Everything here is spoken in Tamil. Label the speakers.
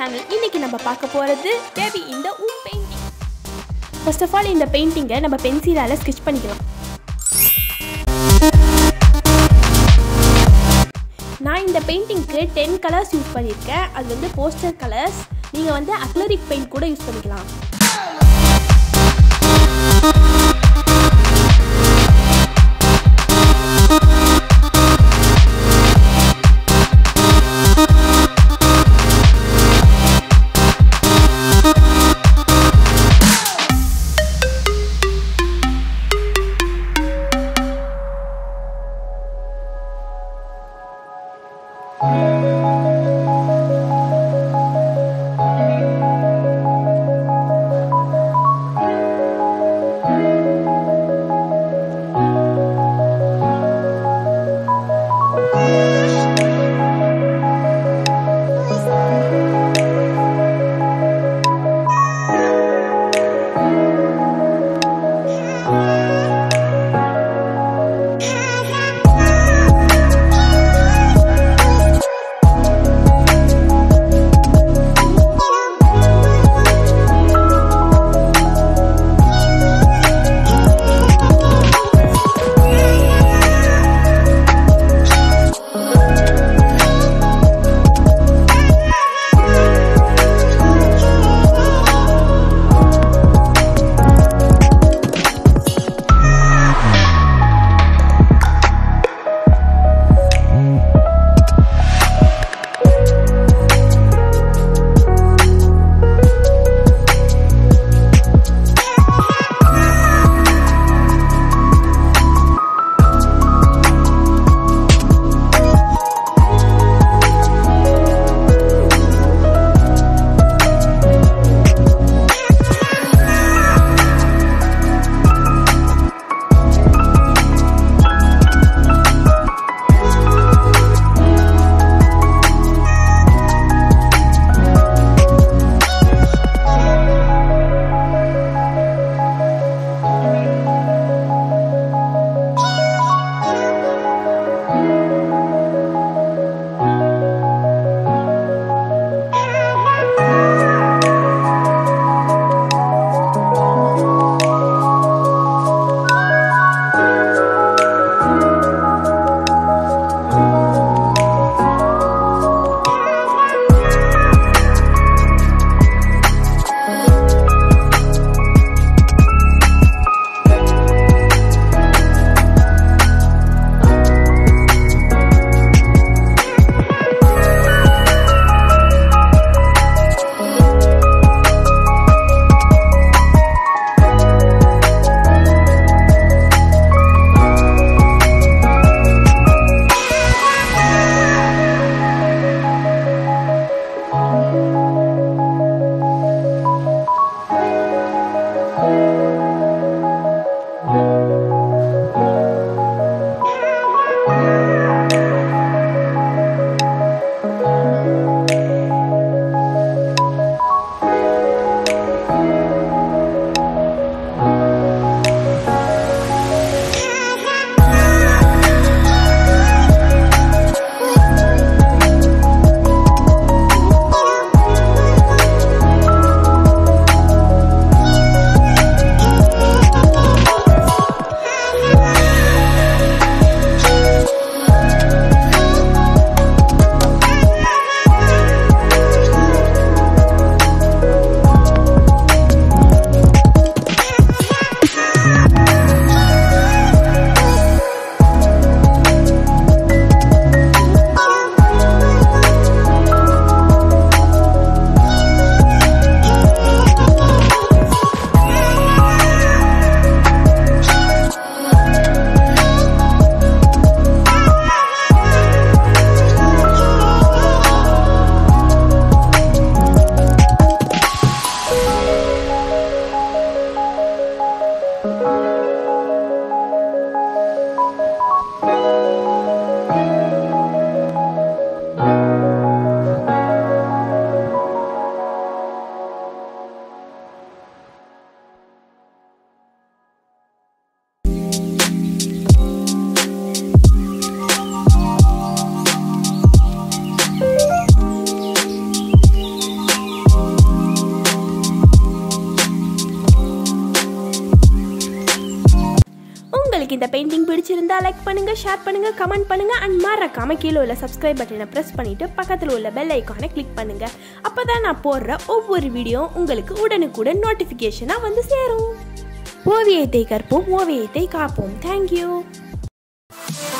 Speaker 1: சேனல் இன்னைக்கு நம்ம பார்க்க போகிறது பேபி இந்த ஊ பெயிண்டிங் ஃபர்ஸ்ட் ஆஃப் ஆல் இந்த பெயிண்டிங்கை நம்ம பென்சிலால் ஸ்கெச் பண்ணிக்கலாம் நான் இந்த பெயிண்டிங்க்கு டென் கலர்ஸ் யூஸ் பண்ணியிருக்கேன் அது வந்து போஸ்டர் கலர்ஸ் நீங்கள் வந்து அக்லரிக் பெயிண்ட் கூட யூஸ் பண்ணிக்கலாம் பெயிண்டிங் பிடிச்சிருந்தா லைக் பண்ணுங்க ஷேர் பண்ணுங்க கமெண்ட் பண்ணுங்க அண்ட் மறக்காம கீழே உள்ள சப்ஸ்கிரைப் பட்டனை ப்ரெஸ் பண்ணிட்டு பக்கத்தில் உள்ள பெல் ஐக்கானை கிளிக் பண்ணுங்க அப்பதான் நான் போடுற ஒவ்வொரு வீடியோ உங்களுக்கு உடனுக்குடன் நோட்டிஃபிகேஷனாக வந்து சேரும் ஓவியத்தை கற்போம் ஓவியத்தை காப்போம் தேங்க்யூ